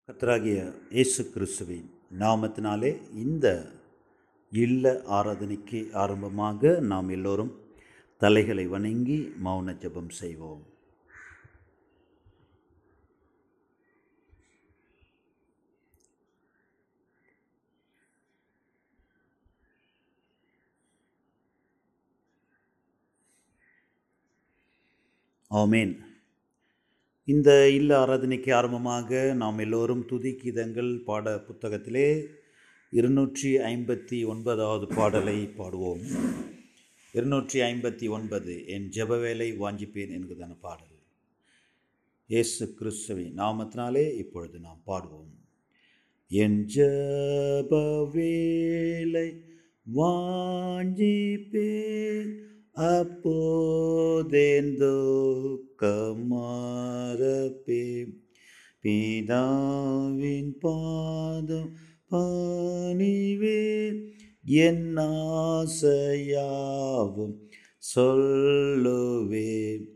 கர்த்தராகிய இயேசு கிறிஸ்துவின் நாமத்தினாலே இந்த இல்ல ஆராதனைக்கு ஆரம்பமாக நாம் எல்லோரும் தலைகளை வணங்கி மௌன ஜெபம் செய்வோம் ஆமேன் இந்த இல்ல ஆராதனைக்கு ஆரம்பமாக நாம் எல்லோரும் துதி கீதங்கள் பாட புத்தகத்திலே இருநூற்றி ஐம்பத்தி ஒன்பதாவது பாடலை பாடுவோம் இருநூற்றி ஐம்பத்தி ஒன்பது என் ஜெபவேலை வாஞ்சிப்பேன் என்கிறதான பாடல் இயேசு கிறிஸ்துவின் நாமத்தினாலே இப்பொழுது நாம் பாடுவோம் என் ஜெபவேலை வாஞ்சிப்பேன் அப்போதேன் துக்கமாரப்பே பிதாவின் பாதம் பணிவே என் ஆசையாவும் சொல்லுவே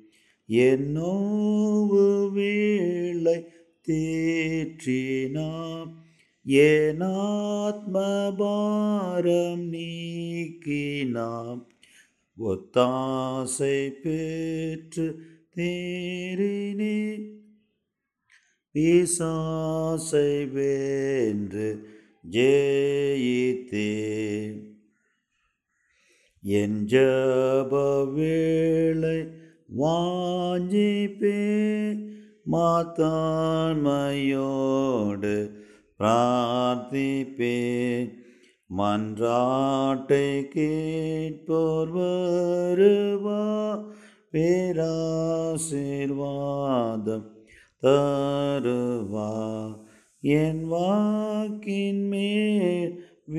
என்னோவு வேளை தேற்றினாம் என் ஆத்மபாரம் நீக்கினாம் ஒத்தாசை பெற்று தேரினே பிசாசை வென்று ஜெயித்தே என் ஜப வேளை வாஞ்சிப்பே மாத்தான்மையோடு பிரார்த்திப்பேன் மன்றாட்டை கேட்போர் வருவா பேராசீர்வாதம் தருவா என் வாக்கின் மேல்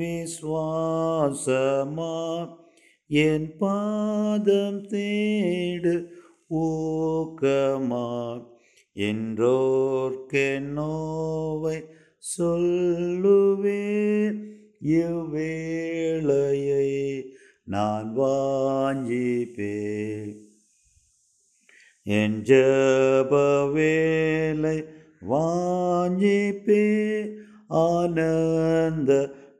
விஸ்வாசமா என் பாதம் தேடு ஊக்கமா என்றோர்க்கென் நோவை சொல்லுவேன் இவ்வேளையை நான் வாஞ்சிப்பேன் என் ஜப வேலை வாஞ்சிப்பே ஆனந்த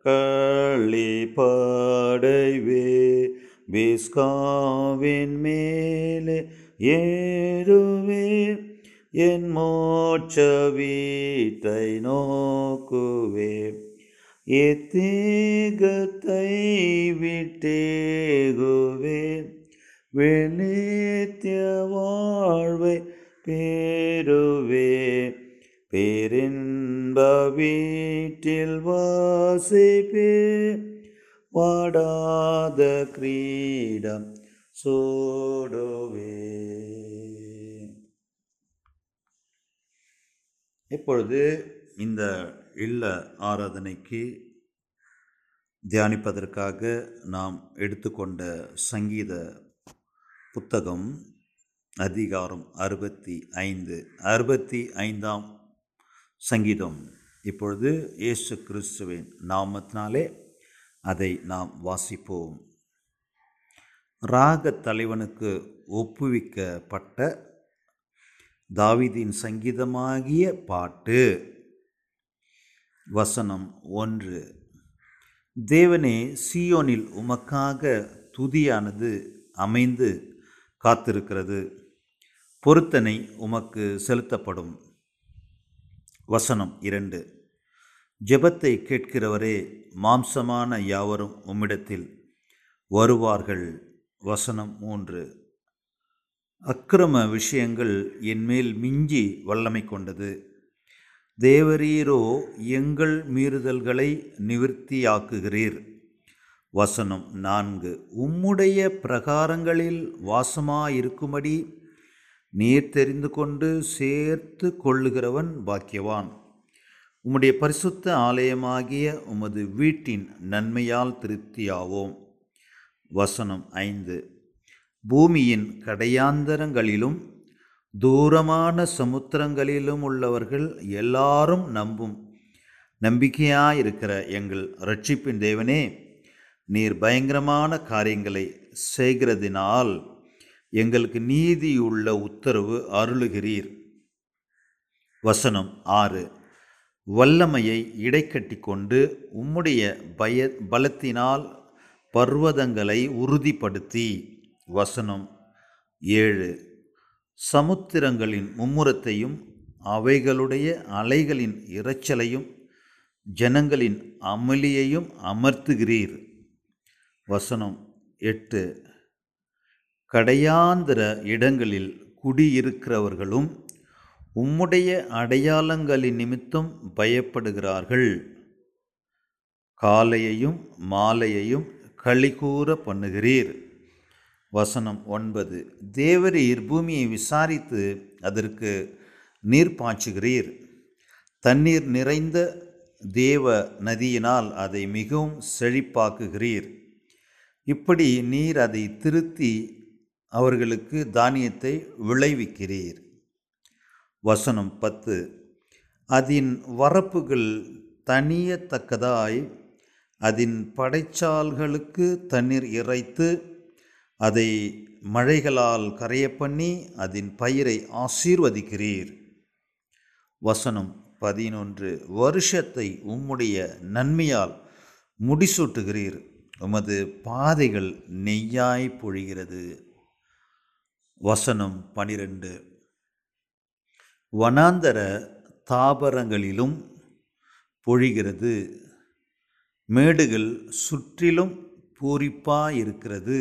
களிப்படைவே பிஸ்காவின் மேலே ஏறுவே என் மோட்ச வீட்டை நோக்குவே எத்தேகத்தை விட்டேகுவே வெளித்திய வாழ்வை பேருவே பேரின்ப வீட்டில் வாசிப்பே வாடாத கிரீடம் சோடுவே இப்பொழுது இந்த இல்ல ஆராதனைக்கு தியானிப்பதற்காக நாம் எடுத்துக்கொண்ட சங்கீத புத்தகம் அதிகாரம் அறுபத்தி ஐந்து அறுபத்தி ஐந்தாம் சங்கீதம் இப்பொழுது இயேசு கிறிஸ்துவின் நாமத்தினாலே அதை நாம் வாசிப்போம் ராக தலைவனுக்கு ஒப்புவிக்கப்பட்ட தாவிதின் சங்கீதமாகிய பாட்டு வசனம் ஒன்று தேவனே சியோனில் உமக்காக துதியானது அமைந்து காத்திருக்கிறது பொருத்தனை உமக்கு செலுத்தப்படும் வசனம் இரண்டு ஜெபத்தை கேட்கிறவரே மாம்சமான யாவரும் உம்மிடத்தில் வருவார்கள் வசனம் மூன்று அக்கிரம விஷயங்கள் என்மேல் மிஞ்சி வல்லமை கொண்டது தேவரீரோ எங்கள் மீறுதல்களை நிவிர்த்தியாக்குகிறீர் வசனம் நான்கு உம்முடைய பிரகாரங்களில் வாசமாயிருக்கும்படி நீர் தெரிந்து கொண்டு சேர்த்து கொள்ளுகிறவன் பாக்கியவான் உம்முடைய பரிசுத்த ஆலயமாகிய உமது வீட்டின் நன்மையால் திருப்தியாவோம் வசனம் ஐந்து பூமியின் கடையாந்தரங்களிலும் தூரமான சமுத்திரங்களிலும் உள்ளவர்கள் எல்லாரும் நம்பும் நம்பிக்கையாயிருக்கிற எங்கள் ரட்சிப்பின் தேவனே நீர் பயங்கரமான காரியங்களை செய்கிறதினால் எங்களுக்கு நீதியுள்ள உத்தரவு அருளுகிறீர் வசனம் ஆறு வல்லமையை இடைக்கட்டி கொண்டு உம்முடைய பய பலத்தினால் பர்வதங்களை உறுதிப்படுத்தி வசனம் ஏழு சமுத்திரங்களின் மும்முரத்தையும் அவைகளுடைய அலைகளின் இரைச்சலையும் ஜனங்களின் அமளியையும் அமர்த்துகிறீர் வசனம் எட்டு கடையாந்திர இடங்களில் குடியிருக்கிறவர்களும் உம்முடைய அடையாளங்களின் நிமித்தம் பயப்படுகிறார்கள் காலையையும் மாலையையும் களிகூற பண்ணுகிறீர் வசனம் ஒன்பது தேவரீர் பூமியை விசாரித்து அதற்கு நீர் பாய்ச்சுகிறீர் தண்ணீர் நிறைந்த தேவ நதியினால் அதை மிகவும் செழிப்பாக்குகிறீர் இப்படி நீர் அதை திருத்தி அவர்களுக்கு தானியத்தை விளைவிக்கிறீர் வசனம் பத்து அதன் வரப்புகள் தனியத்தக்கதாய் அதன் படைச்சால்களுக்கு தண்ணீர் இறைத்து அதை மழைகளால் கரைய பண்ணி அதன் பயிரை ஆசீர்வதிக்கிறீர் வசனம் பதினொன்று வருஷத்தை உம்முடைய நன்மையால் முடிசூட்டுகிறீர் உமது பாதைகள் நெய்யாய் பொழிகிறது வசனம் பனிரெண்டு வனாந்தர தாபரங்களிலும் பொழிகிறது மேடுகள் சுற்றிலும் பூரிப்பாயிருக்கிறது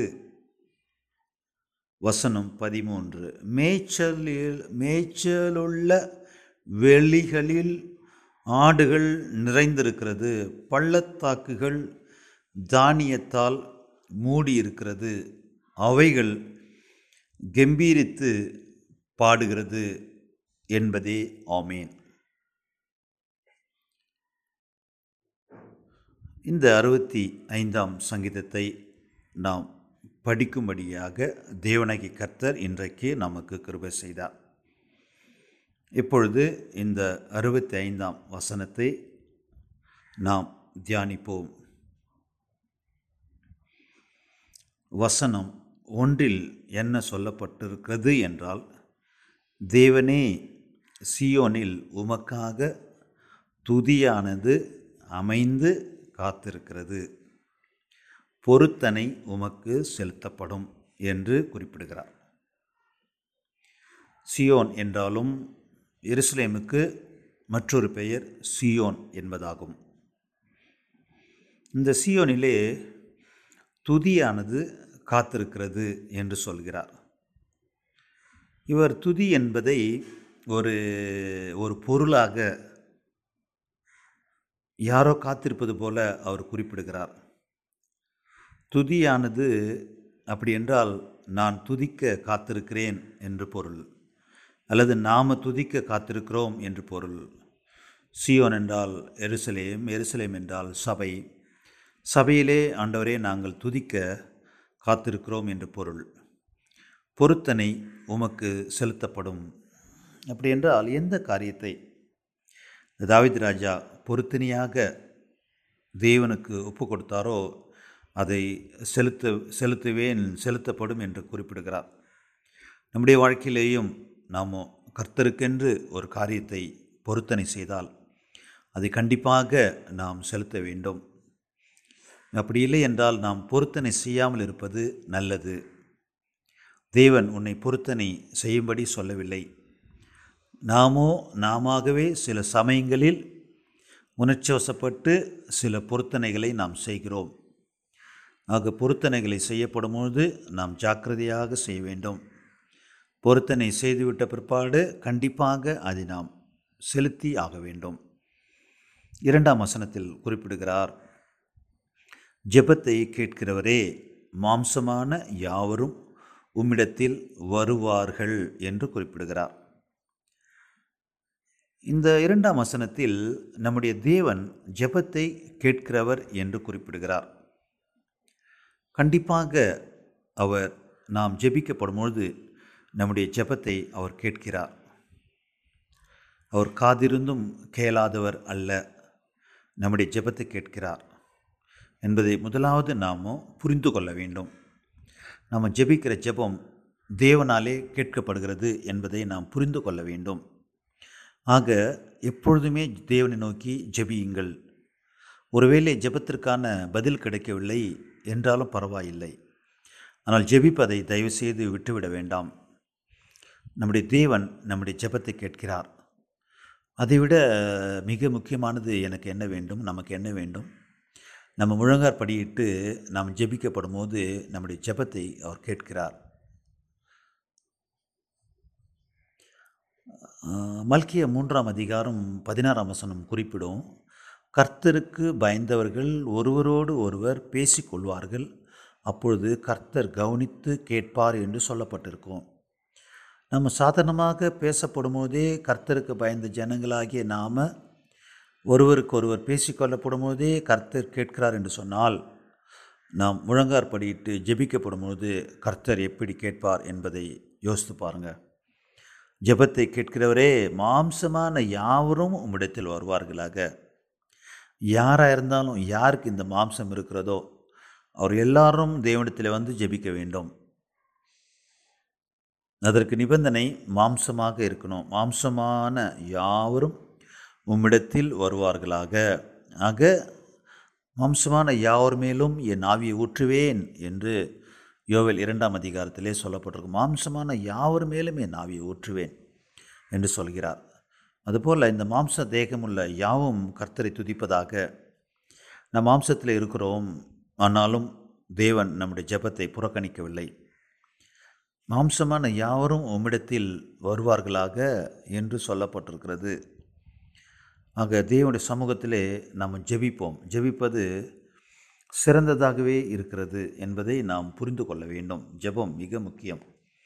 வசனம் பதிமூன்று மேய்ச்சலில் மேய்ச்சலுள்ள வெளிகளில் ஆடுகள் நிறைந்திருக்கிறது பள்ளத்தாக்குகள் தானியத்தால் மூடியிருக்கிறது அவைகள் கம்பீரித்து பாடுகிறது என்பதே ஆமேன் இந்த அறுபத்தி ஐந்தாம் சங்கீதத்தை நாம் படிக்கும்படியாக தேவனகி கர்த்தர் இன்றைக்கு நமக்கு கிருபை செய்தார் இப்பொழுது இந்த அறுபத்தி ஐந்தாம் வசனத்தை நாம் தியானிப்போம் வசனம் ஒன்றில் என்ன சொல்லப்பட்டிருக்கிறது என்றால் தேவனே சியோனில் உமக்காக துதியானது அமைந்து காத்திருக்கிறது பொருத்தனை உமக்கு செலுத்தப்படும் என்று குறிப்பிடுகிறார் சியோன் என்றாலும் எருசலேமுக்கு மற்றொரு பெயர் சியோன் என்பதாகும் இந்த சியோனிலே துதியானது காத்திருக்கிறது என்று சொல்கிறார் இவர் துதி என்பதை ஒரு ஒரு பொருளாக யாரோ காத்திருப்பது போல அவர் குறிப்பிடுகிறார் துதியானது அப்படி என்றால் நான் துதிக்க காத்திருக்கிறேன் என்று பொருள் அல்லது நாம துதிக்க காத்திருக்கிறோம் என்று பொருள் சியோன் என்றால் எருசலேம் எருசலேம் என்றால் சபை சபையிலே ஆண்டவரே நாங்கள் துதிக்க காத்திருக்கிறோம் என்று பொருள் பொருத்தனை உமக்கு செலுத்தப்படும் அப்படி என்றால் எந்த காரியத்தை தாவித் ராஜா பொருத்தனையாக தேவனுக்கு ஒப்பு கொடுத்தாரோ அதை செலுத்த செலுத்துவேன் செலுத்தப்படும் என்று குறிப்பிடுகிறார் நம்முடைய வாழ்க்கையிலேயும் நாம் கர்த்தருக்கென்று ஒரு காரியத்தை பொருத்தனை செய்தால் அதை கண்டிப்பாக நாம் செலுத்த வேண்டும் அப்படி இல்லை என்றால் நாம் பொருத்தனை செய்யாமல் இருப்பது நல்லது தேவன் உன்னை பொருத்தனை செய்யும்படி சொல்லவில்லை நாமோ நாமவே சில சமயங்களில் உணர்ச்சிவசப்பட்டு சில பொருத்தனைகளை நாம் செய்கிறோம் ஆக பொருத்தனைகளை செய்யப்படும் பொழுது நாம் ஜாக்கிரதையாக செய்ய வேண்டும் பொருத்தனை செய்துவிட்ட பிற்பாடு கண்டிப்பாக அதை நாம் செலுத்தி ஆக வேண்டும் இரண்டாம் வசனத்தில் குறிப்பிடுகிறார் ஜெபத்தை கேட்கிறவரே மாம்சமான யாவரும் உம்மிடத்தில் வருவார்கள் என்று குறிப்பிடுகிறார் இந்த இரண்டாம் வசனத்தில் நம்முடைய தேவன் ஜெபத்தை கேட்கிறவர் என்று குறிப்பிடுகிறார் கண்டிப்பாக அவர் நாம் ஜெபிக்கப்படும் பொழுது நம்முடைய ஜெபத்தை அவர் கேட்கிறார் அவர் காதிருந்தும் கேளாதவர் அல்ல நம்முடைய ஜெபத்தை கேட்கிறார் என்பதை முதலாவது நாம் புரிந்து கொள்ள வேண்டும் நாம் ஜெபிக்கிற ஜெபம் தேவனாலே கேட்கப்படுகிறது என்பதை நாம் புரிந்து கொள்ள வேண்டும் ஆக எப்பொழுதுமே தேவனை நோக்கி ஜெபியுங்கள் ஒருவேளை ஜெபத்திற்கான பதில் கிடைக்கவில்லை என்றாலும் பரவாயில்லை ஆனால் ஜெபிப்பதை தயவுசெய்து விட்டுவிட வேண்டாம் நம்முடைய தேவன் நம்முடைய ஜெபத்தை கேட்கிறார் அதைவிட மிக முக்கியமானது எனக்கு என்ன வேண்டும் நமக்கு என்ன வேண்டும் நம்ம முழங்கார் படியிட்டு நாம் ஜெபிக்கப்படும் போது நம்முடைய ஜெபத்தை அவர் கேட்கிறார் ஆஹ், மல்கிய மூன்றாம் அதிகாரம் பதினாறாம் வசனம் குறிப்பிடும் கர்த்தருக்கு பயந்தவர்கள் ஒருவரோடு ஒருவர் பேசிக்கொள்வார்கள் அப்பொழுது கர்த்தர் கவனித்து கேட்பார் என்று சொல்லப்பட்டிருக்கும் நம்ம சாதாரணமாக பேசப்படும் போதே கர்த்தருக்கு பயந்த ஜனங்களாகிய நாம் ஒருவருக்கு ஒருவர் பேசிக்கொள்ளப்படும் போதே கர்த்தர் கேட்கிறார் என்று சொன்னால் நாம் முழங்கார் படியிட்டு ஜெபிக்கப்படும் போது கர்த்தர் எப்படி கேட்பார் என்பதை யோசித்து பாருங்கள் ஜெபத்தை கேட்கிறவரே மாம்சமான யாவரும் உம்மிடத்தில் வருவார்களாக யாராக இருந்தாலும் யாருக்கு இந்த மாம்சம் இருக்கிறதோ அவர் எல்லாரும் தேவனிடத்தில் வந்து ஜெபிக்க வேண்டும் அதற்கு நிபந்தனை மாம்சமாக இருக்கணும் மாம்சமான யாவரும் உம்மிடத்தில் வருவார்களாக ஆக மாம்சமான யாவர் மேலும் என் ஆவியை ஊற்றுவேன் என்று யோவேல் இரண்டாம் அதிகாரத்திலே சொல்லப்பட்டிருக்கு மாம்சமான யாவர் மேலும் என் ஆவியை ஊற்றுவேன் என்று சொல்கிறார் அதுபோல் இந்த மாம்ச தேகமுள்ள யாவும் கர்த்தரை துதிப்பதாக நம் மாம்சத்தில் இருக்கிறோம் ஆனாலும் தேவன் நம்முடைய ஜெபத்தை புறக்கணிக்கவில்லை மாம்சமான யாவரும் உம்மிடத்தில் வருவார்களாக என்று சொல்லப்பட்டிருக்கிறது ஆக தேவனுடைய சமூகத்திலே நாம் ஜெபிப்போம் ஜெபிப்பது சிறந்ததாகவே இருக்கிறது என்பதை நாம் புரிந்து கொள்ள வேண்டும் ஜெபம் மிக முக்கியம்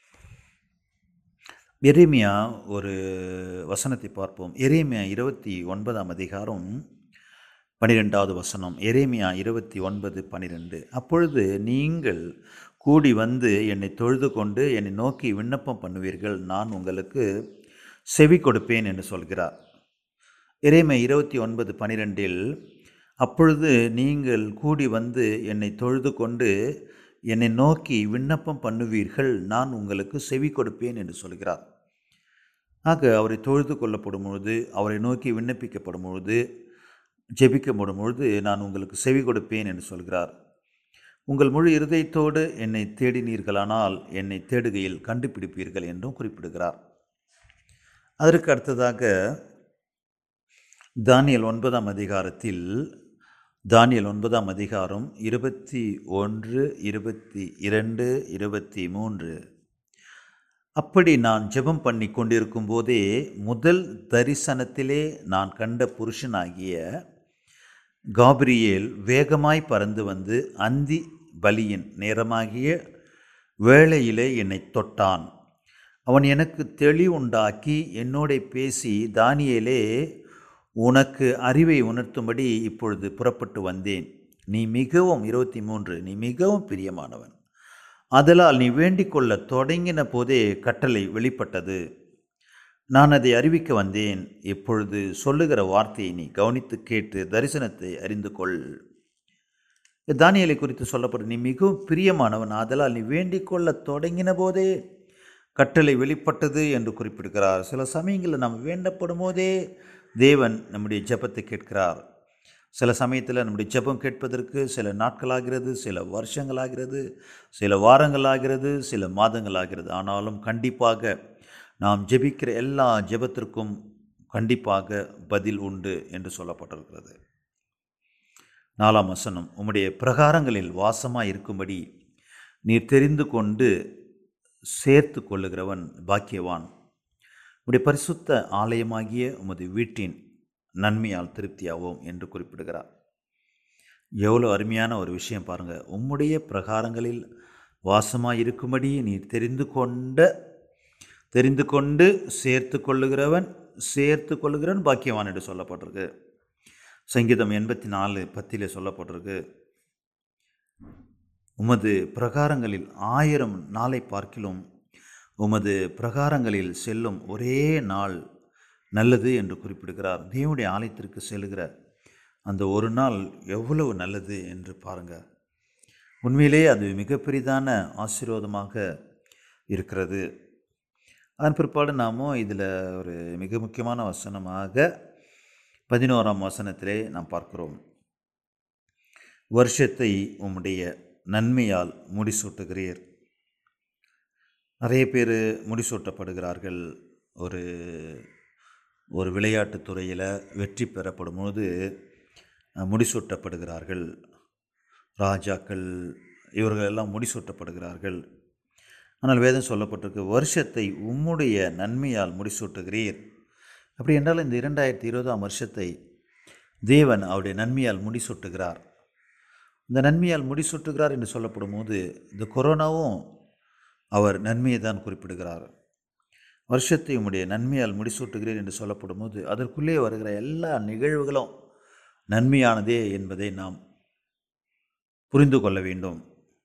எரேமியா ஒரு வசனத்தை பார்ப்போம் எரேமியா இருபத்தி ஒன்பதாம் அதிகாரம் பனிரெண்டாவது வசனம் எரேமியா இருபத்தி ஒன்பது பனிரெண்டு அப்பொழுது நீங்கள் கூடி வந்து என்னை தொழுது கொண்டு என்னை நோக்கி விண்ணப்பம் பண்ணுவீர்கள் நான் உங்களுக்கு செவி கொடுப்பேன் என்று சொல்கிறார் எரேமியா இருபத்தி ஒன்பது பனிரெண்டில் அப்பொழுது நீங்கள் கூடி வந்து என்னை தொழுது கொண்டு என்னை நோக்கி விண்ணப்பம் பண்ணுவீர்கள் நான் உங்களுக்கு செவி கொடுப்பேன் என்று சொல்கிறார் ஆக அவரை தொழுது கொள்ளப்படும் பொழுது அவரை நோக்கி விண்ணப்பிக்கப்படும் பொழுது ஜெபிக்கப்படும் பொழுது நான் உங்களுக்கு செவி கொடுப்பேன் என்று சொல்கிறார் உங்கள் முழு இருதயத்தோடு என்னை தேடினீர்களானால் என்னை தேடுகையில் கண்டுபிடிப்பீர்கள் என்றும் குறிப்பிடுகிறார் அதற்கு அடுத்ததாக தானியல் ஒன்பதாம் அதிகாரத்தில் தானியல் ஒன்பதாம் அதிகாரம் இருபத்தி ஒன்று இருபத்தி இரண்டு இருபத்தி மூன்று அப்படி நான் ஜெபம் பண்ணி கொண்டிருக்கும் போதே முதல் தரிசனத்திலே நான் கண்ட புருஷனாகிய காபிரியேல் வேகமாய் பறந்து வந்து அந்தி பலியின் நேரமாகிய வேளையிலே என்னை தொட்டான் அவன் எனக்கு தெளிவுண்டாக்கி என்னோட பேசி தானியேலே உனக்கு அறிவை உணர்த்தும்படி இப்பொழுது புறப்பட்டு வந்தேன் நீ மிகவும் இருபத்தி மூன்று நீ மிகவும் பிரியமானவன் அதலால் நீ வேண்டிக் கொள்ள தொடங்கின போதே கட்டளை வெளிப்பட்டது நான் அதை அறிவிக்க வந்தேன் இப்பொழுது சொல்லுகிற வார்த்தையை நீ கவனித்து கேட்டு தரிசனத்தை அறிந்து கொள் தானியலை குறித்து சொல்லப்படும் நீ மிகவும் பிரியமானவன் ஆதலால் நீ வேண்டிக் கொள்ள தொடங்கின போதே கட்டளை வெளிப்பட்டது என்று குறிப்பிடுகிறார் சில சமயங்களில் நாம் வேண்டப்படும் போதே தேவன் நம்முடைய ஜெபத்தை கேட்கிறார் சில சமயத்தில் நம்முடைய ஜெபம் கேட்பதற்கு சில நாட்களாகிறது சில வருஷங்களாகிறது சில வாரங்களாகிறது சில மாதங்களாகிறது ஆனாலும் கண்டிப்பாக நாம் ஜெபிக்கிற எல்லா ஜெபத்திற்கும் கண்டிப்பாக பதில் உண்டு என்று சொல்லப்பட்டிருக்கிறது நாலாம் வசனம் உம்முடைய பிரகாரங்களில் வாசமாக இருக்கும்படி நீர் தெரிந்து கொண்டு சேர்த்து கொள்ளுகிறவன் பாக்கியவான் உடைய பரிசுத்த ஆலயமாகிய உமது வீட்டின் நன்மையால் திருப்தியாவோம் என்று குறிப்பிடுகிறார் எவ்வளோ அருமையான ஒரு விஷயம் பாருங்கள் உம்முடைய பிரகாரங்களில் வாசமாக இருக்கும்படி நீர் தெரிந்து கொண்ட தெரிந்து கொண்டு சேர்த்து கொள்ளுகிறவன் சேர்த்து கொள்ளுகிறவன் பாக்கியவான் என்று சொல்லப்பட்டிருக்கு சங்கீதம் எண்பத்தி நாலு பத்திலே சொல்லப்பட்டிருக்கு உமது பிரகாரங்களில் ஆயிரம் நாளை பார்க்கிலும் உமது பிரகாரங்களில் செல்லும் ஒரே நாள் நல்லது என்று குறிப்பிடுகிறார் தேவனுடைய ஆலயத்திற்கு செல்கிற அந்த ஒரு நாள் எவ்வளவு நல்லது என்று பாருங்கள் உண்மையிலே அது மிக பெரிதான ஆசீர்வாதமாக இருக்கிறது அதன் பிற்பாடு நாமும் இதில் ஒரு மிக முக்கியமான வசனமாக பதினோராம் வசனத்திலே நாம் பார்க்கிறோம் வருஷத்தை உம்முடைய நன்மையால் முடிசூட்டுகிறீர் நிறைய பேர் முடிசூட்டப்படுகிறார்கள் ஒரு ஒரு விளையாட்டுத் துறையில் வெற்றி பெறப்படும் போது அஹ், முடிசூட்டப்படுகிறார்கள் ராஜாக்கள் இவர்கள் எல்லாம் முடிசூட்டப்படுகிறார்கள் ஆனால் வேதம் சொல்லப்பட்டிருக்கு வருஷத்தை உம்முடைய நன்மையால் முடிசூட்டுகிறீர் அப்படி என்றால் இந்த இரண்டாயிரத்தி இருபதாம் வருஷத்தை தேவன் அவருடைய நன்மையால் முடிசூட்டுகிறார் இந்த நன்மையால் முடிசூட்டுகிறார் என்று சொல்லப்படும் போது இந்த கொரோனாவும் அவர் நன்மையை தான் குறிப்பிடுகிறார் வருஷத்தை உம்முடைய நன்மையால் முடிசூட்டுகிறேன் என்று சொல்லப்படும் போது அதற்குள்ளே வருகிற எல்லா நிகழ்வுகளும் நன்மையானதே என்பதை நாம் புரிந்து கொள்ள வேண்டும்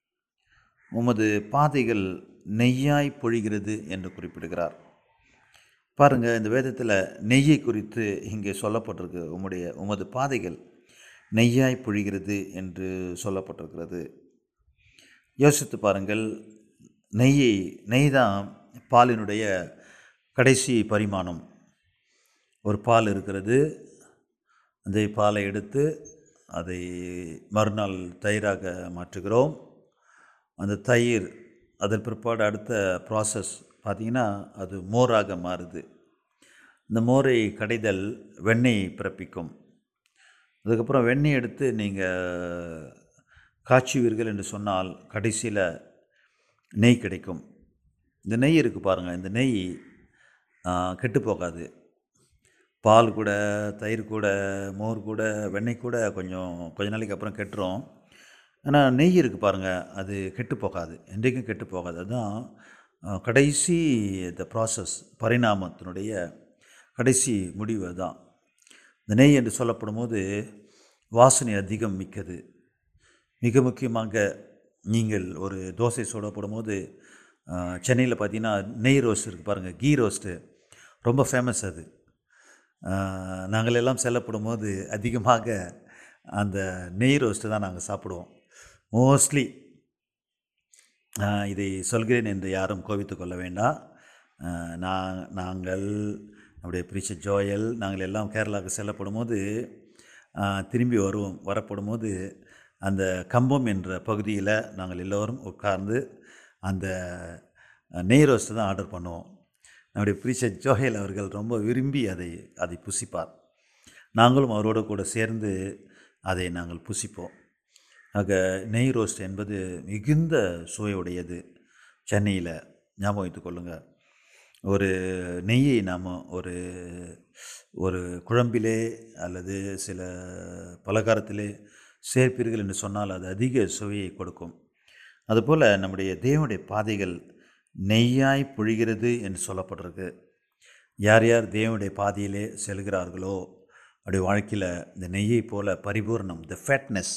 உமது பாதைகள் நெய்யாய் பொழிகிறது என்று குறிப்பிடுகிறார் பாருங்க இந்த வேதத்தில் நெய்யை குறித்து இங்கே சொல்லப்பட்டிருக்கு உம்முடைய உமது பாதைகள் நெய்யாய் பொழிகிறது என்று சொல்லப்பட்டிருக்கிறது யோசித்து பாருங்கள் நெய்யை நெய் தான் பாலினுடைய கடைசி பரிமாணம் ஒரு பால் இருக்கிறது அந்த பாலை எடுத்து அதை மறுநாள் தயிராக மாற்றுகிறோம் அந்த தயிர் அதன் பிற்பாடு அடுத்த ப்ராசஸ் பார்த்திங்கன்னா அது மோராக மாறுது இந்த மோரை கடைதல் வெண்ணெய் பிறப்பிக்கும் அதுக்கப்புறம் வெண்ணெய் எடுத்து நீங்கள் காய்ச்சுவீர்கள் என்று சொன்னால் கடைசியில் நெய் கிடைக்கும் இந்த நெய் இருக்குது பாருங்கள் இந்த நெய் கெட்டு போகாது பால் கூட தயிர் கூட மோர் கூட வெண்ணெய் கூட கொஞ்சம் கொஞ்ச நாளைக்கு அப்புறம் கெட்டுரும் ஆனால் நெய் இருக்குது பாருங்கள் அது கெட்டு போகாது என்றைக்கும் கெட்டு போகாது அதுதான் அஹ், கடைசி இந்த ப்ராசஸ் பரிணாமத்தினுடைய கடைசி முடிவு தான் இந்த நெய் என்று சொல்லப்படும் போது வாசனை அதிகம் மிக்கது மிக முக்கியமாக நீங்கள் ஒரு தோசை சுட போடும்போது சென்னையில் பார்த்தீங்கன்னா நெய் ரோஸ்ட் இருக்குது பாருங்கள் கீ ரோஸ்ட்டு ரொம்ப ஃபேமஸ் அது ஆஹ், நாங்கள் எல்லாம் செல்லப்படும் போது அதிகமாக அந்த நெய் ரோஸ்ட்டு தான் நாங்கள் சாப்பிடுவோம் மோஸ்ட்லி இதை சொல்கிறேன் என்று யாரும் கோபித்து கொள்ள வேண்டாம் ஆஹ், நான் நாங்கள் நம்முடைய பிரிச்ச ஜோயல் நாங்கள் எல்லாம் கேரளாவுக்கு செல்லப்படும் போது ஆஹ், திரும்பி வருவோம் வரப்படும் போது அந்த கம்பம் என்ற பகுதியில் நாங்கள் எல்லோரும் உட்கார்ந்து அந்த அஹ், நெய் ரோஸ்ட்டு தான் ஆர்டர் பண்ணுவோம் நம்முடைய பிரிச்ச ஜோயல் அவர்கள் ரொம்ப விரும்பி அதை அதை புசிப்பார் நாங்களும் அவரோடு கூட சேர்ந்து அதை நாங்கள் புசிப்போம் ஆக நெய் ரோஸ்ட் என்பது மிகுந்த சுவையுடையது சென்னையில் ஞாபகம் வைத்துக் கொள்ளுங்கள் ஒரு நெய்யை நாம் ஒரு ஒரு குழம்பிலே அல்லது சில பலகாரத்திலே சேர்ப்பீர்கள் என்று சொன்னால் அது அதிக சுவையை கொடுக்கும் அதுபோல் நம்முடைய தேவனுடைய பாதைகள் நெய்யாய் பொழிகிறது என்று சொல்லப்பட்டிருக்கு யார் யார் தேவனுடைய பாதையிலே செல்கிறார்களோ அவருடைய வாழ்க்கையில் இந்த நெய்யை போல பரிபூர்ணம் த ஃபேட்னஸ்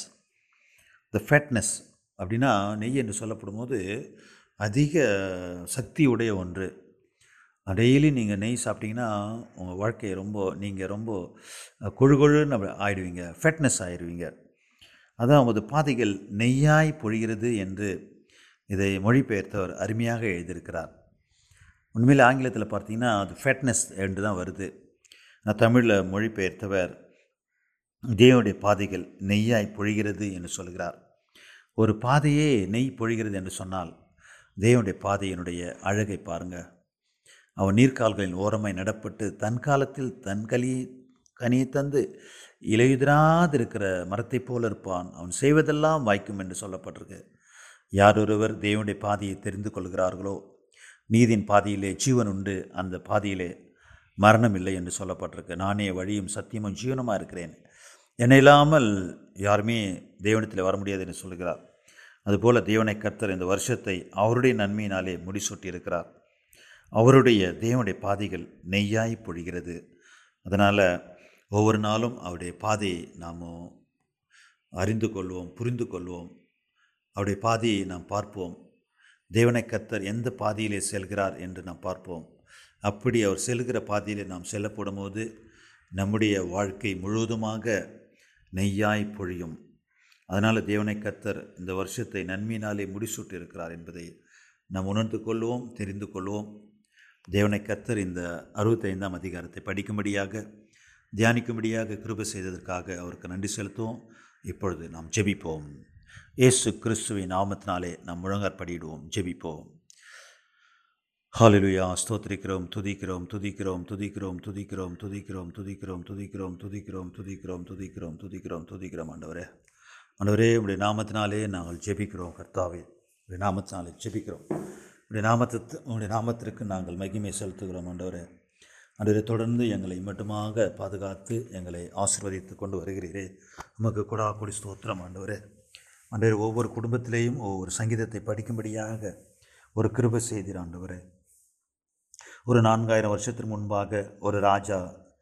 த ஃபேட்னஸ் அப்படின்னா நெய் என்று சொல்லப்படும் போது அதிக சக்தி உடைய ஒன்று டெய்லி நீங்கள் நெய் சாப்பிட்டீங்கன்னா உங்கள் வாழ்க்கையை ரொம்ப நீங்கள் ரொம்ப கொழு கொழுன்னு அப்படி ஆயிடுவீங்க ஃபேட்னஸ் ஆயிடுவீங்க அதான் உமது பாதைகள் நெய்யாய் பொழிகிறது என்று இதை மொழிபெயர்த்தவர் அருமையாக எழுதியிருக்கிறார் உண்மையில் ஆங்கிலத்தில் பார்த்தீங்கன்னா அது ஃபேட்னஸ் என்று தான் வருது நான் தமிழில் மொழிபெயர்த்தவர் தேவனுடைய பாதைகள் நெய்யாய் பொழிகிறது என்று சொல்கிறார் ஒரு பாதையே நெய் பொழிகிறது என்று சொன்னால் தேவனுடைய பாதையினுடைய அழகை பாருங்க அவன் நீர்க்கால்களின் ஓரமாய் நடப்பட்டு தன் காலத்தில் தன் கலி கனியை தந்து இலையுதிராதிருக்கிற மரத்தைப் போல இருப்பான் அவன் செய்வதெல்லாம் வாய்க்கும் என்று சொல்லப்பட்டிருக்கு யாரொருவர் தேவனுடைய பாதையை தெரிந்து கொள்கிறார்களோ நீதியின் பாதையிலே ஜீவன் உண்டு அந்த பாதையிலே மரணம் இல்லை என்று சொல்லப்பட்டிருக்கு நானே வழியும் சத்தியமும் ஜீவனமாக இருக்கிறேன் என்னை இல்லாமல் யாருமே தேவனத்தில் வர முடியாது என்று சொல்கிறார் அதுபோல் தேவனை கர்த்தர் இந்த வருஷத்தை அவருடைய நன்மையினாலே முடிசூட்டி இருக்கிறார் அவருடைய தேவனுடைய பாதைகள் நெய்யாய் பொழிகிறது அதனால் ஒவ்வொரு நாளும் அவருடைய பாதையை நாம் அறிந்து கொள்வோம் புரிந்து கொள்வோம் அவருடைய பாதையை நாம் பார்ப்போம் தேவனை கர்த்தர் எந்த பாதையிலே செல்கிறார் என்று நாம் பார்ப்போம் அப்படி அவர் செல்கிற பாதையிலே நாம் செல்லப்படும் போது நம்முடைய வாழ்க்கை முழுவதுமாக நெய்யாய் பொழியும் அதனால் தேவனை கர்த்தர் இந்த வருஷத்தை நன்மையினாலே முடிசூட்டி இருக்கிறார் என்பதை நாம் உணர்ந்து கொள்வோம் தெரிந்து கொள்வோம் தேவனை கர்த்தர் இந்த அறுபத்தைந்தாம் அதிகாரத்தை படிக்கும்படியாக தியானிக்கும்படியாக கிருபை செய்ததற்காக அவருக்கு நன்றி செலுத்துவோம் இப்பொழுது நாம் ஜெபிப்போம் இயேசு கிறிஸ்துவின் நாமத்தினாலே நாம் முழங்காற்படியிடுவோம் ஜெபிப்போம் ஹalleluya ஸ்தோத்திரிக்கிறோம் துதிக்கிறோம் துதிக்கிறோம் துதிக்கிறோம் துதிக்கிறோம் துதிக்கிறோம் துதிக்கிறோம் துதிக்கிறோம் துதிக்கிறோம் துதிக்கிறோம் துதிக்கிறோம் துதிக்கிறோம் துதிக்கிறோம் ஆண்டவரே ஆண்டவரே உடைய நாமத்தினாலே நாங்கள் ஜெபிக்கிறோம் கர்த்தாவே உடைய நாமத்தினாலே ஜெபிக்கிறோம் உடைய நாமத்து உடைய நாமத்திற்கு நாங்கள் மகிமை செலுத்துகிறோம் ஆண்டவரே ஆண்டவரே தொடர்ந்து எங்களை மட்டுமாக பாதுகாத்து எங்களை ஆசீர்வதித்து கொண்டு வருகிறீரே உமக்கு கொடா கொடி ஸ்தோத்திரம் ஆண்டவரே ஆண்டவரே ஒவ்வொரு குடும்பத்திலேயும் ஒவ்வொரு சங்கீதத்தை படிக்கும்படியாக ஒரு கிருபை செய்தீர் ஆண்டவரே ஒரு நான்காயிரம் வருஷத்திற்கு முன்பாக ஒரு ராஜா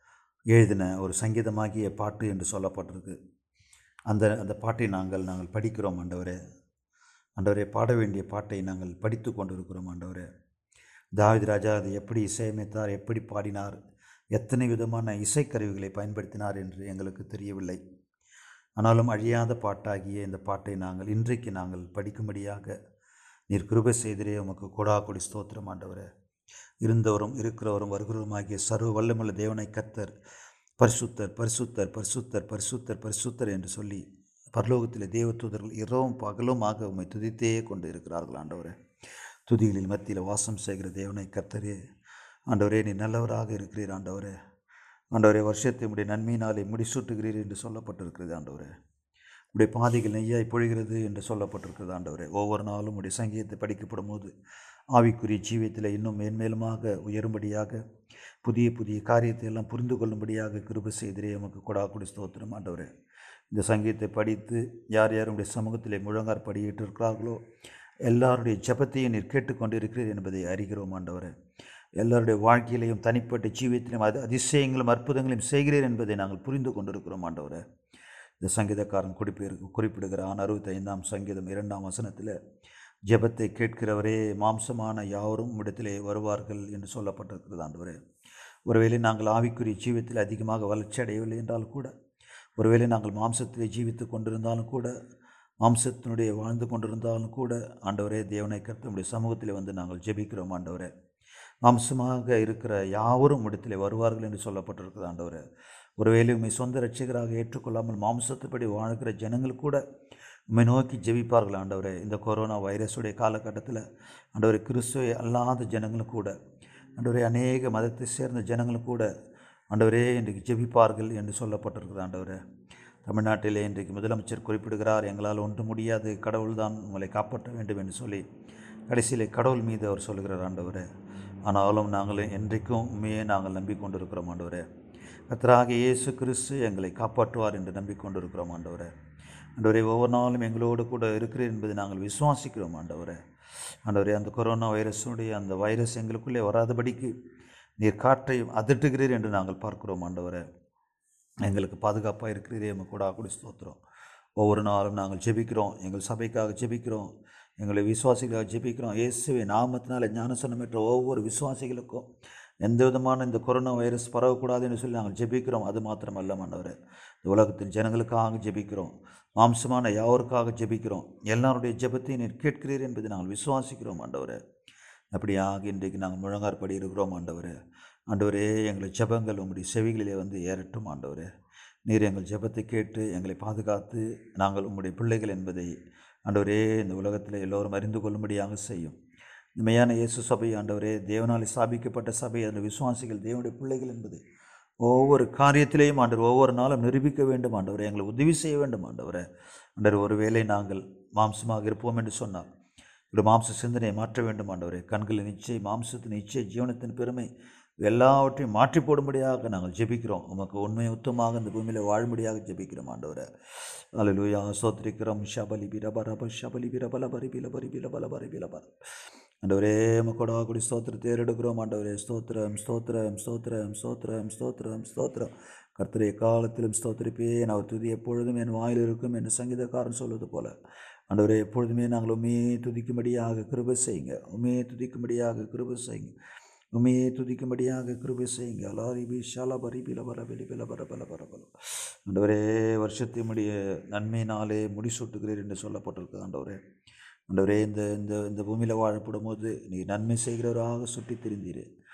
எழுதின ஒரு சங்கீதமாகிய பாட்டு என்று சொல்லப்பட்டிருக்கு அந்த அந்த பாட்டை நாங்கள் நாங்கள் படிக்கிறோம் ஆண்டவரே ஆண்டவரே பாட வேண்டிய பாட்டை நாங்கள் படித்து கொண்டிருக்கிறோம் ஆண்டவரே தாவித் ராஜா அதை எப்படி இசையமைத்தார் எப்படி பாடினார் எத்தனை விதமான இசைக்கருவிகளை பயன்படுத்தினார் என்று எங்களுக்கு தெரியவில்லை ஆனாலும் அழியாத பாட்டாகிய இந்த பாட்டை நாங்கள் இன்றைக்கு நாங்கள் படிக்கும்படியாக நீர் கிருபை செய்திரே உமக்கு கொடா கொடி ஸ்தோத்திரம் ஆண்டவரே இருந்தவரும் இருக்கிறவரும் வருகிறவருமாகிய சர்வ வல்லமுள்ள தேவனை கத்தர் பரிசுத்தர் பரிசுத்தர் பரிசுத்தர் பரிசுத்தர் பரிசுத்தர் என்று சொல்லி பரலோகத்தில் தேவதூதர்கள் இரவும் பகலுமாக உம்மை துதித்தே கொண்டு இருக்கிறார்கள் ஆண்டவரே துதிகளில் மத்தியில் வாசம் செய்கிற தேவனை கர்த்தரே ஆண்டவரே நீ நல்லவராக இருக்கிறீர் ஆண்டவரே ஆண்டவரே வருஷத்தை உடைய நன்மையினாலே முடிசூட்டுகிறீர் என்று சொல்லப்பட்டிருக்கிறது ஆண்டவரே உடைய பாதைகள் நெய்யாய் பொழிகிறது என்று சொல்லப்பட்டிருக்கிறது ஆண்டவரே ஒவ்வொரு நாளும் உடைய சங்கீதத்தை படிக்கப்படும் போது ஆவிக்குரிய ஜீவியத்தில் இன்னும் மேன்மேலுமாக உயரும்படியாக புதிய புதிய காரியத்தை எல்லாம் புரிந்து கொள்ளும்படியாக கிருபை செய்திரே உமக்கு கொடா கொடி ஸ்தோத்திரம் ஆண்டவரே இந்த சங்கீதத்தை படித்து யார் யாருடைய சமூகத்திலே முழங்கார் படியிட்டு இருக்கிறார்களோ எல்லாருடைய ஜபத்தையும் நீர் கேட்டுக்கொண்டிருக்கிறீர் என்பதை அறிகிறோம் ஆண்டவரே எல்லாருடைய வாழ்க்கையிலையும் தனிப்பட்ட ஜீவியத்திலும் அது அதிசயங்களும் அற்புதங்களையும் செய்கிறீர் என்பதை நாங்கள் புரிந்து கொண்டிருக்கிறோம் ஆண்டவரே இந்த சங்கீதக்காரன் குறிப்பிற்கு குறிப்பிடுகிறான் அறுபத்தைந்தாம் சங்கீதம் இரண்டாம் வசனத்தில் ஜெபத்தை கேட்கிறவரே மாம்சமான யாவரும் இடத்திலே வருவார்கள் என்று சொல்லப்பட்டிருக்கிறது ஆண்டவரே ஒருவேளை நாங்கள் ஆவிக்குரிய ஜீவியத்தில் அதிகமாக வளர்ச்சி அடையவில்லை என்றால் கூட ஒருவேளை நாங்கள் மாம்சத்திலே ஜீவித்து கொண்டிருந்தாலும் கூட மாம்சத்தினுடைய வாழ்ந்து கொண்டிருந்தாலும் கூட ஆண்டவரே தேவனை கர்த்தனுடைய சமூகத்தில் வந்து நாங்கள் ஜெபிக்கிறோம் ஆண்டவரே மாம்சமாக இருக்கிற யாவரும் இடத்திலே வருவார்கள் என்று சொல்லப்பட்டிருக்கிறது ஆண்டவரே ஒருவேளை உண்மை சொந்த ரட்சகராக ஏற்றுக்கொள்ளாமல் மாம்சத்துப்படி வாழ்கிற ஜனங்கள் கூட உண்மை நோக்கி ஜெபிப்பார்கள் ஆண்டவரே இந்த கொரோனா வைரஸுடைய காலகட்டத்தில் ஆண்டவரே கிறிஸ்துவை அல்லாத ஜனங்களும் கூட ஆண்டவரே அநேக மதத்தை சேர்ந்த ஜனங்களும் கூட ஆண்டவரே இன்றைக்கு ஜெபிப்பார்கள் என்று சொல்லப்பட்டிருக்கிறது ஆண்டவரே தமிழ்நாட்டிலே இன்றைக்கு முதலமைச்சர் குறிப்பிடுகிறார் எங்களால் ஒன்று முடியாது கடவுள் தான் உங்களை காப்பாற்ற வேண்டும் என்று சொல்லி கடைசியிலே கடவுள் மீது அவர் சொல்கிறார் ஆண்டவரே ஆனாலும் நாங்கள் என்றைக்கும் உண்மையே நாங்கள் நம்பிக்கொண்டிருக்கிறோம் ஆண்டவரே கத்தராக இயேசு கிறிஸ்து எங்களை காப்பாற்றுவார் என்று நம்பிக்கொண்டிருக்கிறோம் ஆண்டவரே ஆண்டவரே ஒவ்வொரு நாளும் எங்களோடு கூட இருக்கிறேன் என்பதை நாங்கள் விசுவாசிக்கிறோம் ஆண்டவரே ஆண்டவரே அந்த கொரோனா வைரஸுடைய அந்த வைரஸ் எங்களுக்குள்ளே வராதபடிக்கு நீர் காற்றை அதட்டுகிறீர் என்று நாங்கள் பார்க்கிறோம் ஆண்டவரே எங்களுக்கு பாதுகாப்பாக இருக்கிறீரே எங்கள் கூட கூடி ஸ்தோத்திரம் ஒவ்வொரு நாளும் நாங்கள் ஜெபிக்கிறோம் எங்கள் சபைக்காக ஜெபிக்கிறோம் எங்களை விசுவாசிகளாக ஜெபிக்கிறோம் இயேசுவை நாமத்தினால ஞானசனம் பெற்ற ஒவ்வொரு விசுவாசிகளுக்கும் எந்த விதமான இந்த கொரோனா வைரஸ் பரவக்கூடாதுன்னு சொல்லி நாங்கள் ஜெபிக்கிறோம் அது மாத்திரமல்ல மன்னவரே இந்த உலகத்தின் ஜனங்களுக்காக ஜெபிக்கிறோம் மாம்சமான யாவருக்காக ஜெபிக்கிறோம் எல்லாருடைய ஜெபத்தை நீர் கேட்கிறீர் என்பதை நாங்கள் விசுவாசிக்கிறோம் ஆண்டவரே அப்படியாக இன்றைக்கு நாங்கள் முழங்காற்படி இருக்கிறோம் ஆண்டவரே ஆண்டவரே எங்கள் ஜெபங்கள் உங்களுடைய செவிகளிலே வந்து ஏறட்டும் ஆண்டவரே நீர் எங்கள் ஜெபத்தை கேட்டு எங்களை பாதுகாத்து நாங்கள் உங்களுடைய பிள்ளைகள் என்பதை ஆண்டவரே இந்த உலகத்தில் எல்லோரும் அறிந்து கொள்ளும்படியாக செய்யும் இந்த மெய்யான இயேசு சபை ஆண்டவரே தேவனால் ஸ்தாபிக்கப்பட்ட சபை அதில் விசுவாசிகள் தேவனுடைய பிள்ளைகள் என்பது ஒவ்வொரு காரியத்திலேயும் ஆண்டவர் ஒவ்வொரு நாளும் நிரூபிக்க வேண்டும் ஆண்டவரே எங்களை உதவி செய்ய வேண்டும் ஆண்டவரே ஆண்டவர் ஒருவேளை நாங்கள் மாம்சமாக இருப்போம் என்று சொன்னார் ஒரு மாம்ச சிந்தனையை மாற்ற வேண்டும் ஆண்டவரே கண்களின் நிச்சய மாம்சத்தின் நிச்சய ஜீவனத்தின் பெருமை எல்லாவற்றையும் மாற்றி போடும்படியாக நாங்கள் ஜெபிக்கிறோம் உமக்கு உண்மை உத்தமாக இந்த பூமியில் வாழும்படியாக ஜெபிக்கிறோம் ஆண்டவரை அலலுயா சோத்திரிக்கிறோம் ஷபலி பிரபரப ஷபலி பிரபல பரி பில பரி பில பல பரி பில பர ஆண்டவரே மக்கோடா கூடி ஸ்தோத்திரத்தை ஏறெடுக்கிறோம் ஆண்டவரே ஸ்தோத்திரம் ஸ்தோத்திரம் ஸ்தோத்திரம் ஸ்தோத்திரம் ஸ்தோத்திரம் ஸ்தோத்திரம் கர்த்தரை காலத்திலும் ஸ்தோத்திரிப்பேன் அவர் துதி எப்பொழுதும் என் வாயில் இருக்கும் என்று சங்கீதக்காரன் சொல்வது போல ஆண்டவரே எப்பொழுதுமே நாங்கள் உண்மையே துதிக்கும்படியாக கிருபை செய்யுங்க உண்மையே துதிக்கும்படியாக கிருபை செய்யுங்க உண்மையே துதிக்கும்படியாக கிருபை செய்யுங்க அலாரிபி ஷாலா பரி பில பர பிலி பில பர பல பர பல ஆண்டவரே வருஷத்தினுடைய நன்மையினாலே முடிசூட்டுகிறீர் என்று சொல்லப்பட்டிருக்கு ஆண்டவரே ஆண்டவரே இந்த இந்த இந்த பூமியில் வாழப்படும் போது நீ நன்மை செய்கிறவராக சுற்றி திரிந்தீர்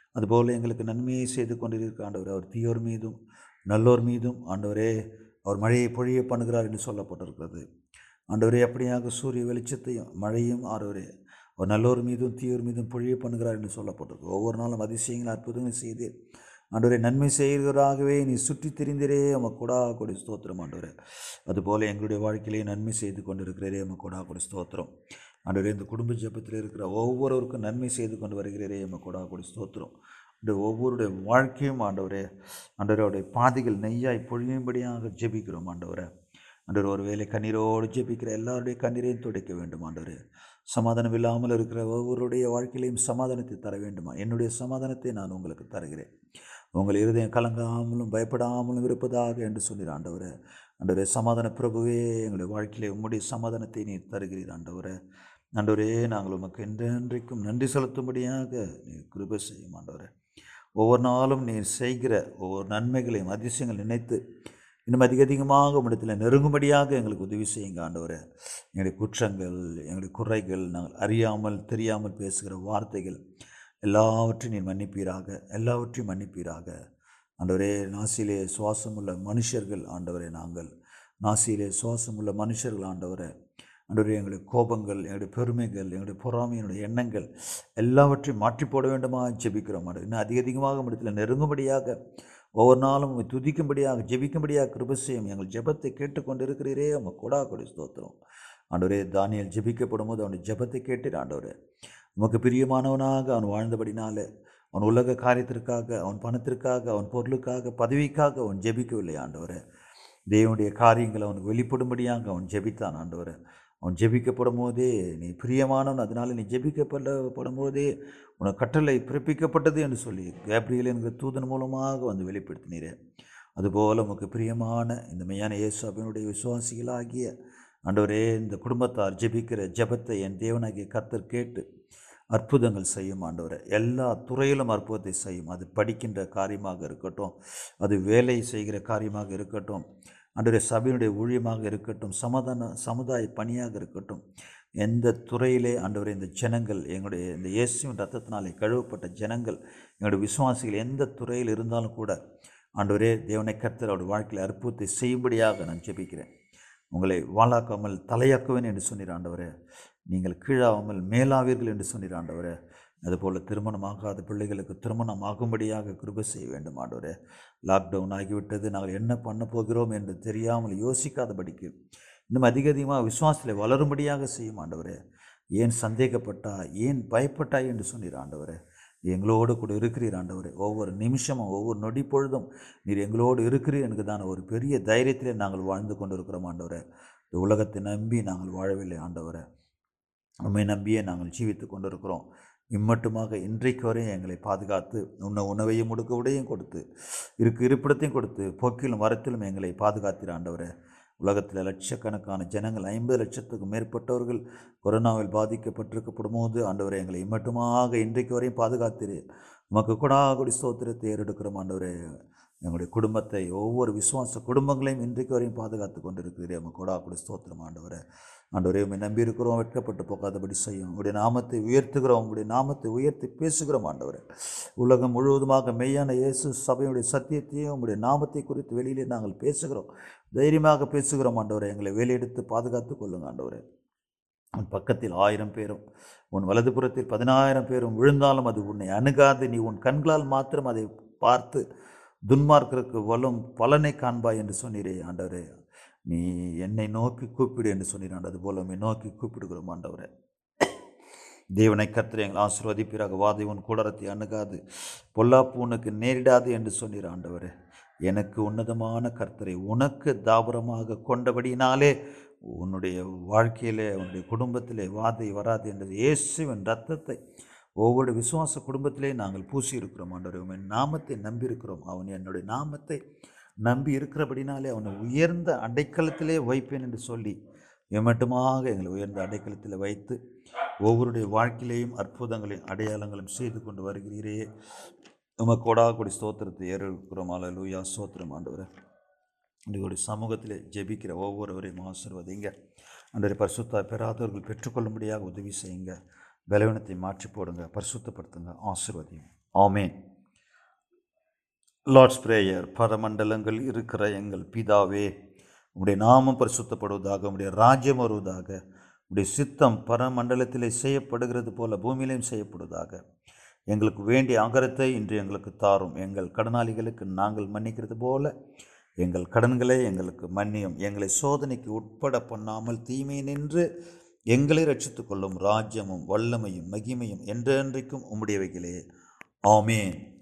அதுபோல் எங்களுக்கு நன்மையை செய்து கொண்டிருக்க ஆண்டவர் அவர் தீயோர் மீதும் நல்லோர் மீதும் ஆண்டவரே அவர் மழையை பொழிய பண்ணுகிறார் என்று சொல்லப்பட்டிருக்கிறது ஆண்டவரே அப்படியாக சூரிய வெளிச்சத்தையும் மழையும் ஆண்டவரே அவர் நல்லோர் மீதும் தீயோர் மீதும் பொழிய பண்ணுகிறார் என்று சொல்லப்பட்டிருக்கு ஒவ்வொரு நாளும் அதிசயங்கள் அற்புதங்கள் செய்து ஆண்டவரே நன்மை செய்கிறவராகவே நீ சுற்றி திரிந்திரே உமக்கு கொடா கொடி ஸ்தோத்திரம் ஆண்டவரே அதுபோல் எங்களுடைய வாழ்க்கையிலே நன்மை செய்து கொண்டிருக்கிறீரே உமக்கு கொடா கொடி ஸ்தோத்திரம் ஆண்டவரே இந்த குடும்ப ஜெபத்தில் இருக்கிற ஒவ்வொருவருக்கும் நன்மை செய்து கொண்டு வருகிறீரே உமக்கு கொடா கொடி ஸ்தோத்திரம் இந்த ஒவ்வொருடைய வாழ்க்கையும் ஆண்டவரே ஆண்டவருடைய பாதைகள் நெய்யாய் பொழியும்படியாக ஜெபிக்கிறோம் ஆண்டவரே ஆண்டவர் ஒரு வேலை கண்ணீரோடு ஜெபிக்கிற எல்லாருடைய கண்ணீரையும் துடைக்க வேண்டும் ஆண்டவரே சமாதானம் இல்லாமல் இருக்கிற ஒவ்வொருடைய வாழ்க்கையிலையும் சமாதானத்தை தர வேண்டுமா என்னுடைய சமாதானத்தை நான் உங்களுக்கு தருகிறேன் உங்கள் இருதயம் கலங்காமலும் பயப்படாமலும் இருப்பதாக என்று சொன்னீர் ஆண்டவரே ஆண்டவரே சமாதான பிரபுவே எங்களுடைய வாழ்க்கையிலே உம்முடைய சமாதானத்தை நீ தருகிறீர் ஆண்டவரே ஆண்டவரே நாங்கள் உமக்கு என்றென்றைக்கும் நன்றி செலுத்தும்படியாக நீர் கிருபை செய்யும் ஆண்டவரே ஒவ்வொரு நாளும் நீர் செய்கிற ஒவ்வொரு நன்மைகளையும் அதிசயங்கள் நினைத்து இன்னும் அதிக அதிகமாக உம்மிடத்தில் நெருங்கும்படியாக எங்களுக்கு உதவி செய்யுங்க ஆண்டவரே எங்களுடைய குற்றங்கள் எங்களுடைய குறைகள் நாங்கள் அறியாமல் தெரியாமல் பேசுகிற வார்த்தைகள் எல்லாவற்றையும் நீர் மன்னிப்பீராக எல்லாவற்றையும் மன்னிப்பீராக ஆண்டவரே நாசியிலே சுவாசமுள்ள மனுஷர்கள் ஆண்டவரே நாங்கள் நாசியிலே சுவாசமுள்ள மனுஷர்கள் ஆண்டவரே ஆண்டவரே எங்களுடைய கோபங்கள் எங்களுடைய பெருமைகள் எங்களுடைய பொறாமை என்னுடைய எண்ணங்கள் எல்லாவற்றையும் மாற்றி போட வேண்டுமா ஜெபிக்கிறோம் ஆண்டவர் இன்னும் அதிக அதிகமாக இடத்துல நெருங்கும்படியாக ஒவ்வொரு நாளும் உம்மை துதிக்கும்படியாக ஜெபிக்கும்படியாக கிருபசையும் எங்கள் ஜெபத்தை கேட்டுக்கொண்டு இருக்கிறீரே உங்க கொடா கொடி ஸ்தோத்திரம் ஆண்டவரே தானியல் ஜெபிக்கப்படும் போது அவனுடைய ஜெபத்தை கேட்டீர் ஆண்டவரே உமக்கு பிரியமானவனாக அவன் வாழ்ந்தபடினாலே அவன் உலக காரியத்திற்காக அவன் பணத்திற்காக அவன் பொருளுக்காக பதவிக்காக அவன் ஜெபிக்கவில்லை ஆண்டவரே தேவனுடைய காரியங்கள் அவனுக்கு வெளிப்படும்படியாக அவன் ஜெபித்தான் ஆண்டவரே அவன் ஜெபிக்கப்படும் போதே நீ பிரியமானவன் அதனால நீ ஜெபிக்கப்பட படும் போதே உனக்கு கட்டளை பிறப்பிக்கப்பட்டது என்று சொல்லி கேப்ரியல் என்கிற தூதன் மூலமாக வந்து வெளிப்படுத்தினீரே அதுபோல் உமக்கு பிரியமான இந்த மெய்யான இயேசு அபினுடைய விசுவாசிகளாகிய ஆண்டவரே இந்த குடும்பத்தார் ஜெபிக்கிற ஜெபத்தை என் தேவனாகிய கர்த்தர் கேட்டு அற்புதங்கள் செய்யும் ஆண்டவரே எல்லா துறையிலும் அற்புதத்தை செய்யும் அது படிக்கின்ற காரியமாக இருக்கட்டும் அது வேலை செய்கிற காரியமாக இருக்கட்டும் ஆண்டவரே சபையினுடைய ஊழியமாக இருக்கட்டும் சமாதான சமுதாய பணியாக இருக்கட்டும் எந்த துறையிலே ஆண்டவரே இந்த ஜனங்கள் எங்களுடைய இந்த இயேசுவின் ரத்தத்தினாலே கழுவப்பட்ட ஜனங்கள் எங்களுடைய விசுவாசிகள் எந்த துறையில் இருந்தாலும் கூட ஆண்டவரே தேவனை கர்த்தர் அவருடைய வாழ்க்கையில் அற்புதத்தை செய்யும்படியாக நான் ஜெபிக்கிறேன் உங்களை வாழாக்காமல் தலையாக்குவேன் என்று சொன்னீர் ஆண்டவரே நீங்கள் கீழாகாமல் மேலாவீர்கள் என்று சொன்னீர் ஆண்டவரே அதுபோல் திருமணமாகாத பிள்ளைகளுக்கு திருமணம் ஆகும்படியாக கிருபை செய்ய வேண்டும் ஆண்டவரே லாக்டவுன் ஆகிவிட்டது நாங்கள் என்ன பண்ண போகிறோம் என்று தெரியாமல் யோசிக்காதபடிக்கு இன்னும் அதிக அதிகமாக விசுவாசத்தில் வளரும்படியாக செய்யும் ஆண்டவரே ஏன் சந்தேகப்பட்டா ஏன் பயப்பட்டாய் என்று சொன்னீர் ஆண்டவரே எங்களோடு கூட இருக்கிறீர் ஆண்டவரே ஒவ்வொரு நிமிஷமும் ஒவ்வொரு நொடி பொழுதும் நீர் எங்களோடு இருக்கிறீர் எனக்கு தான் ஒரு பெரிய தைரியத்திலே நாங்கள் வாழ்ந்து கொண்டிருக்கிறோம் ஆண்டவரே இந்த உலகத்தை நம்பி நாங்கள் வாழவில்லை ஆண்டவரே உண்மை நம்பியே நாங்கள் ஜீவித்து கொண்டிருக்கிறோம் இம்மட்டுமாக இன்றைக்கு வரையும் எங்களை பாதுகாத்து உண்ண உணவையும் முடுக்க உடையும் கொடுத்து இருக்கு இருப்பிடத்தையும் கொடுத்து போக்கிலும் வரத்திலும் எங்களை பாதுகாத்தீர் ஆண்டவரே உலகத்தில் லட்சக்கணக்கான ஜனங்கள் ஐம்பது லட்சத்துக்கும் மேற்பட்டவர்கள் கொரோனாவில் பாதிக்கப்பட்டிருக்கப்படும் போது ஆண்டவரே எங்களை இம்மட்டுமாக இன்றைக்கு வரையும் பாதுகாத்தீர் உமக்கு கொடா கொடி ஸ்தோத்திரத்தை ஏறெடுக்கிறோம் ஆண்டவரே எங்களுடைய குடும்பத்தை ஒவ்வொரு விசுவாச குடும்பங்களையும் இன்றைக்கு வரையும் பாதுகாத்து கொண்டிருக்கிறேன் உமக்கு கொடா கொடி ஸ்தோத்திரம் ஆண்டவரே ஆண்டவரே உண்மை நம்பி இருக்கிறோம் வெட்கப்பட்டு போகாதபடி செய்யும் உங்களுடைய நாமத்தை உயர்த்துகிறோம் உங்களுடைய நாமத்தை உயர்த்தி பேசுகிறோம் ஆண்டவரே உலகம் முழுவதுமாக மெய்யான இயேசு சபையுடைய சத்தியத்தையும் உங்களுடைய நாமத்தை குறித்து வெளியிலே நாங்கள் பேசுகிறோம் தைரியமாக பேசுகிறோம் ஆண்டவரே எங்களை வேலையெடுத்து பாதுகாத்து கொள்ளுங்க ஆண்டவரே உன் பக்கத்தில் ஆயிரம் பேரும் உன் வலதுபுறத்தில் பதினாயிரம் பேரும் விழுந்தாலும் அது உன்னை அணுகாது நீ உன் கண்களால் மாத்திரம் அதை பார்த்து துன்மார்க்கருக்கு வலும் பலனை காண்பாய் என்று சொன்னீரே ஆண்டவரே நீ என்னை நோக்கி கூப்பிடு என்று சொன்னீர் அதுபோல உம்மை நோக்கி கூப்பிடுகிறோம் ஆண்டவரே தேவனை கர்த்தர் எங்கள் ஆசீர்வதிப்பீராக வாதை உன் கூடரத்தை அணுகாது பொல்லாப்பு உனக்கு நேரிடாது என்று சொன்னீர் ஆண்டவரே எனக்கு உன்னதமான கர்த்தரை உனக்கு தாபரமாக கொண்டபடியினாலே உன்னுடைய வாழ்க்கையிலே உன்னுடைய குடும்பத்திலே வாதை வராது என்றது இயேசுவின் ரத்தத்தை ஒவ்வொரு விசுவாச குடும்பத்திலே நாங்கள் பூசி இருக்கிறோம் ஆண்டவரே உன் நாமத்தை நம்பியிருக்கிறோம் அவன் என்னுடைய நாமத்தை நம்பி இருக்கிறபடினாலே அவனை உயர்ந்த அடைக்கலத்திலே வைப்பேன் என்று சொல்லி எம்மட்டுமாக எங்களை உயர்ந்த அடைக்கலத்தில் வைத்து ஒவ்வொருடைய வாழ்க்கையிலேயும் அற்புதங்களையும் அடையாளங்களும் செய்து கொண்டு வருகிறீரே உமக்கு கொடா கொடி ஸ்தோத்திரத்தை ஏறுகிறோம் லூயா ஸ்தோத்திரம் ஆண்டவரே உங்களுடைய சமூகத்திலே ஜெபிக்கிற ஒவ்வொருவரையும் ஆசிர்வதிங்க அன்றைய பரிசுத்தா பெறாதவர்கள் பெற்றுக்கொள்ளும்படியாக உதவி செய்யுங்க பலவீனத்தை மாற்றி போடுங்க பரிசுத்தப்படுத்துங்க ஆசிர்வதியும் ஆமேன் லார்ட்ஸ் பிரேயர் பரமண்டலங்கள் இருக்கிற எங்கள் பிதாவே உம்முடைய நாமம் பரிசுத்தப்படுவதாக உம்முடைய ராஜ்யம் வருவதாக உம்முடைய சித்தம் பரமண்டலத்திலே செய்யப்படுகிறது போல பூமியிலையும் செய்யப்படுவதாக எங்களுக்கு வேண்டிய அகரத்தை இன்று எங்களுக்கு தாரும் எங்கள் கடனாளிகளுக்கு நாங்கள் மன்னிக்கிறது போல எங்கள் கடன்களை எங்களுக்கு மன்னியும் எங்களை சோதனைக்கு உட்பட பண்ணாமல் தீமை நின்று எங்களை ரட்சித்துக் கொள்ளும் ராஜ்யமும் வல்லமையும் மகிமையும் என்றென்றைக்கும் உம்முடையவைகளே ஆமேன்